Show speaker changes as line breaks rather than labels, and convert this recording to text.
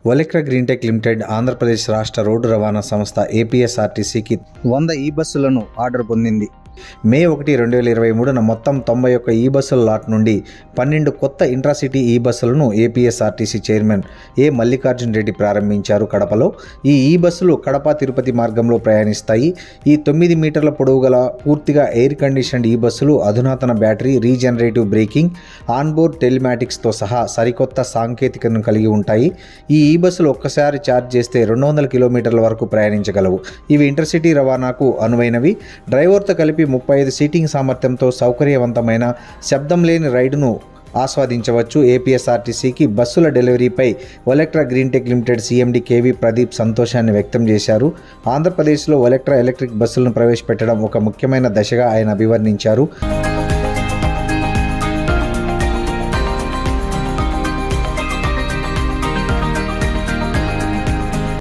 ఒలెక్రా Greentech limited Andhra Pradesh రాష్ట్ర road రవాణా సంస్థ ఏపీఎస్ఆర్టీసీకి వంద ఈ బస్సులను ఆర్డర్ పొందింది మే ఒకటి రెండు వేల ఇరవై మూడున మొత్తం తొంభై ఒక్క ఈ బస్సుల లాట్ నుండి పన్నెండు కొత్త ఇంట్రాసిటీ ఈ బస్సులను A P S R T C chairman A Mallikarjun Reddy ప్రారంభించారు కడపలో ఈ ఈ బస్సులు కడప తిరుపతి మార్గంలో ప్రయాణిస్తాయి ఈ తొమ్మిది మీటర్ల పొడవు గల పూర్తిగా ఎయిర్ కండిషన్డ్ ఈ బస్సులు అధునాతన బ్యాటరీ రీజనరేటివ్ బ్రేకింగ్ ఆన్బోర్డ్ టెలిమాటిక్స్తో సహా సరికొత్త సాంకేతికతను కలిగి ఉంటాయి ఈ ఈ బస్సులు ఒక్కసారి ఛార్జ్ చేస్తే రెండు వందల కిలోమీటర్ల వరకు ప్రయాణించగలవు ఇవి ఇంటర్సిటీ రవాణాకు అనువైనవి డ్రైవర్తో కలిపి ముప్పై ఐదు సీటింగ్ సామర్థ్యంతో సౌకర్యవంతమైన శబ్దం లేని రైడును ఆస్వాదించవచ్చు ఏపీఎస్ఆర్టీసీకి బస్సుల డెలివరీపై Olectra Greentech Limited C M D K V Pradeep సంతోషాన్ని వ్యక్తం చేశారు ఆంధ్రప్రదేశ్లో ఒలెక్ట్రా ఎలక్ట్రిక్ బస్సులను ప్రవేశపెట్టడం ఒక ముఖ్యమైన దశగా ఆయన అభివర్ణించారు